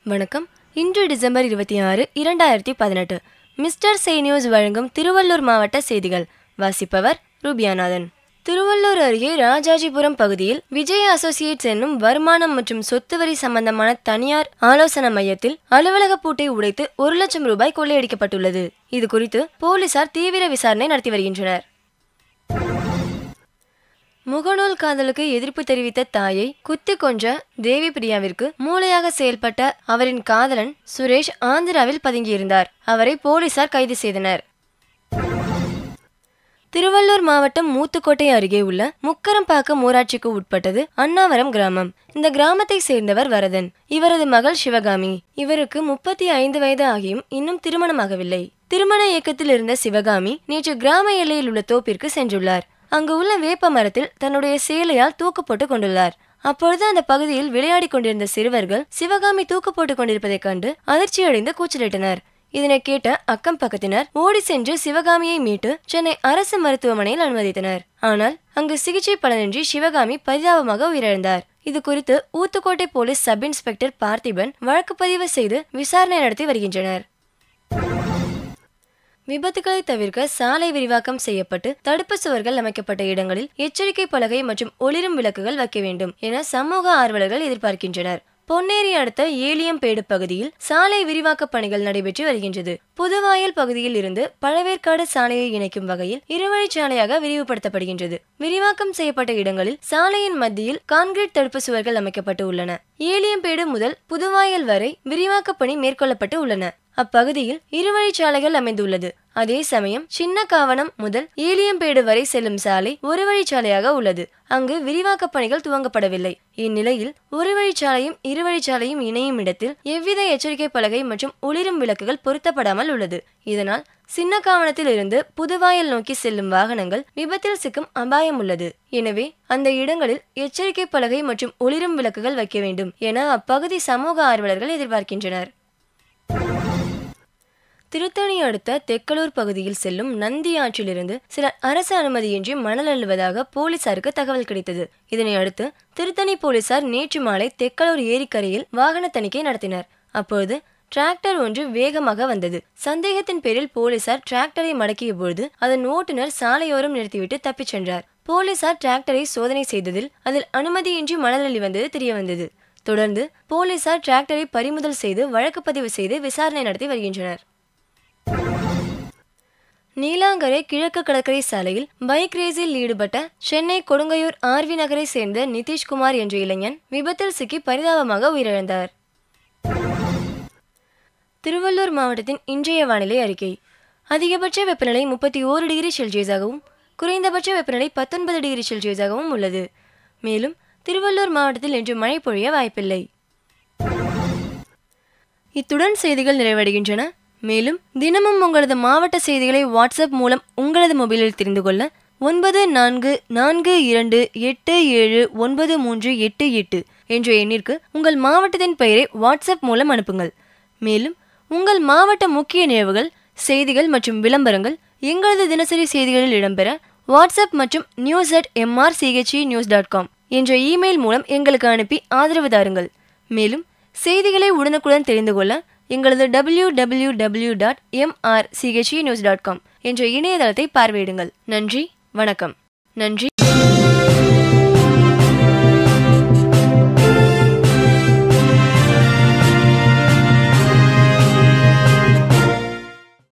வணக்கம் இன்று டிசம்பர் இருபத்தி ஆறு இரண்டாயிரத்தி பதினெட்டு மிஸ்டர் சே நியூஸ் வழங்கும் திருவள்ளூர் மாவட்ட செய்திகள் வாசிப்பவர் ரூபியாநாதன் திருவள்ளூர் அருகே ராஜாஜிபுரம் பகுதியில் விஜய் அசோசியேட்ஸ் என்னும் வருமானம் மற்றும் சொத்து வரி சம்பந்தமான தனியார் ஆலோசனை மையத்தில் அலுவலக பூட்டை உடைத்து ஒரு லட்சம் ரூபாய் கொள்ளையடிக்கப்பட்டுள்ளது இது குறித்து போலீசார் தீவிர விசாரணை நடத்தி வருகின்றனர் முகநூல் காதலுக்கு எதிர்ப்பு தெரிவித்த தாயை குத்தி கொன்ற தேவி பிரியாவிற்கு மூளையாக செயல்பட்ட அவரின் காதலன் சுரேஷ் ஆந்திராவில் பதுங்கியிருந்தார் அவரை போலீசார் கைது செய்தனர் திருவள்ளூர் மாவட்டம் மூத்துக்கோட்டை அருகே உள்ள முக்கரம்பாக்கம் ஊராட்சிக்கு உட்பட்டது அண்ணாவரம் கிராமம் இந்த கிராமத்தை சேர்ந்தவர் வரதன் இவரது மகள் சிவகாமி இவருக்கு முப்பத்தி ஐந்து வயது ஆகியும் இன்னும் திருமணமாகவில்லை திருமண இயக்கத்தில் இருந்த சிவகாமி நேற்று கிராம எல்லையில் உள்ள தோப்பிற்கு சென்றுள்ளார் அங்கு உள்ள வேப்ப மரத்தில் தன்னுடைய சேலையால் தூக்கு போட்டு கொண்டுள்ளார் அப்பொழுது அந்த பகுதியில் விளையாடிக் கொண்டிருந்த சிறுவர்கள் சிவகாமி தூக்கு போட்டுக் கொண்டிருப்பதைக் கண்டு அதிர்ச்சியடைந்து கூச்சலிட்டனர் இதனை கேட்ட அக்கம் பக்கத்தினர் ஓடி சென்று சிவகாமியை மீட்டு சென்னை அரசு மருத்துவமனையில் அனுமதித்தனர் ஆனால் அங்கு சிகிச்சை பலனின்றி சிவகாமி பரிதாபமாக உயிரிழந்தார் இது குறித்து Uthukottai police sub inspector Parthiban வழக்கு பதிவு செய்து விசாரணை நடத்தி வருகின்றனர் விபத்துகளை தவிர்க்க சாலை விரிவாக்கம் செய்யப்பட்டு தடுப்பு சுவர்கள் அமைக்கப்பட்ட இடங்களில் எச்சரிக்கை பலகை மற்றும் ஒளிரும் விளக்குகள் வைக்க வேண்டும் என சமூக ஆர்வலர்கள் எதிர்பார்க்கின்றனர் பொன்னேரி அடுத்த ஏலியம்பேடு பகுதியில் சாலை விரிவாக்க பணிகள் நடைபெற்று வருகின்றது புதுவாயல் பகுதியில் இருந்து பழவேற்காடு சாலையை இணைக்கும் வகையில் இருவழிச்சாலையாக விரிவுபடுத்தப்படுகின்றது விரிவாக்கம் செய்யப்பட்ட இடங்களில் சாலையின் மத்தியில் கான்கிரீட் தடுப்பு சுவர்கள் அமைக்கப்பட்டு உள்ளன ஏலியம்பேடு முதல் புதுவாயல் வரை விரிவாக்க பணி மேற்கொள்ளப்பட்டு உள்ளன அப்பகுதியில் இருவழிச்சாலைகள் அமைந்துள்ளது அதே சமயம் சின்ன காவனம் முதல் ஏலியம்பேடு வரை செல்லும் சாலை ஒரு வழிச்சாலையாக உள்ளது அங்கு விரிவாக்க பணிகள் துவங்கப்படவில்லை இந்நிலையில் ஒரு வழிச்சாலையும் இருவழிச்சாலையும் இணையும் இடத்தில் எவ்வித எச்சரிக்கை பலகை மற்றும் ஒளிரும் விளக்குகள் பொருத்தப்படாமல் உள்ளது இதனால் சின்ன காவனத்தில் இருந்து புதுவாயல் நோக்கி செல்லும் வாகனங்கள் விபத்தில் சிக்கும் அபாயம் உள்ளது எனவே அந்த இடங்களில் எச்சரிக்கை பலகை மற்றும் ஒளிரும் விளக்குகள் வைக்க வேண்டும் என அப்பகுதி சமூக ஆர்வலர்கள் எதிர்பார்க்கின்றனர் திருத்தணி அடுத்த தெக்கலூர் பகுதியில் செல்லும் நந்தி ஆற்றிலிருந்து சிலர் அரசு அனுமதியின்றி மணல் அள்ளுவதாக போலீசாருக்கு தகவல் கிடைத்தது இதனை அடுத்து திருத்தணி போலீசார் நேற்று மாலை தெக்கலூர் ஏரிக்கரையில் வாகன தணிக்கை நடத்தினர் அப்பொழுது டிராக்டர் ஒன்று வேகமாக வந்தது சந்தேகத்தின் பேரில் போலீசார் டிராக்டரை மடக்கிய பொழுது அதன் ஓட்டுநர் சாலையோரம் நிறுத்திவிட்டு தப்பிச் சென்றார் போலீசார் டிராக்டரை சோதனை செய்ததில் அதில் அனுமதியின்றி மணல் அள்ளி வந்தது தெரியவந்தது தொடர்ந்து போலீசார் டிராக்டரை பறிமுதல் செய்து வழக்கு பதிவு செய்து விசாரணை நடத்தி வருகின்றனர் நீலாங்கரை கிழக்கு கடற்கரை சாலையில் பைக் ரேஸில் ஈடுபட்ட சென்னை கொடுங்கையூர் ஆர்வி நகரை சேர்ந்த நிதிஷ்குமார் என்ற இளைஞன் விபத்தில் சிக்கி பரிதாபமாக உயிரிழந்தார் திருவள்ளூர் மாவட்டத்தின் இன்றைய வானிலை அறிக்கை அதிகபட்ச வெப்பநிலை முப்பத்தி ஓரு டிகிரி செல்சியஸாகவும் குறைந்தபட்ச வெப்பநிலை பத்தொன்பது டிகிரி செல்சியஸாகவும் உள்ளது மேலும் திருவள்ளூர் மாவட்டத்தில் இன்று மழை பொழிய வாய்ப்பில்லை இத்துடன் செய்திகள் நிறைவடைகின்றன மேலும் தினமும் உங்களது மாவட்ட செய்திகளை வாட்ஸ்அப் மூலம் உங்களது மொபைலில் தெரிந்து கொள்ள ஒன்பது நான்கு நான்கு இரண்டு எட்டு ஏழு ஒன்பது மூன்று எட்டு எட்டு என்ற எண்ணிற்கு உங்கள் மாவட்டத்தின் பெயரை வாட்ஸ்அப் மூலம் அனுப்புங்கள் மேலும் உங்கள் மாவட்ட முக்கிய நிகழ்வுகள் செய்திகள் மற்றும் விளம்பரங்கள் எங்களது தினசரி செய்திகளில் இடம்பெற வாட்ஸ்அப் மற்றும் news at MR CHE news dot com என்ற இமெயில் மூலம் எங்களுக்கு அனுப்பி ஆதரவு தாருங்கள் மேலும் செய்திகளை உடனுக்குடன் தெரிந்து கொள்ள எங்களது W W W dot MR CHE news dot com என்ற இணையதளத்தை பார்வையிடுங்கள் நன்றி வணக்கம் நன்றி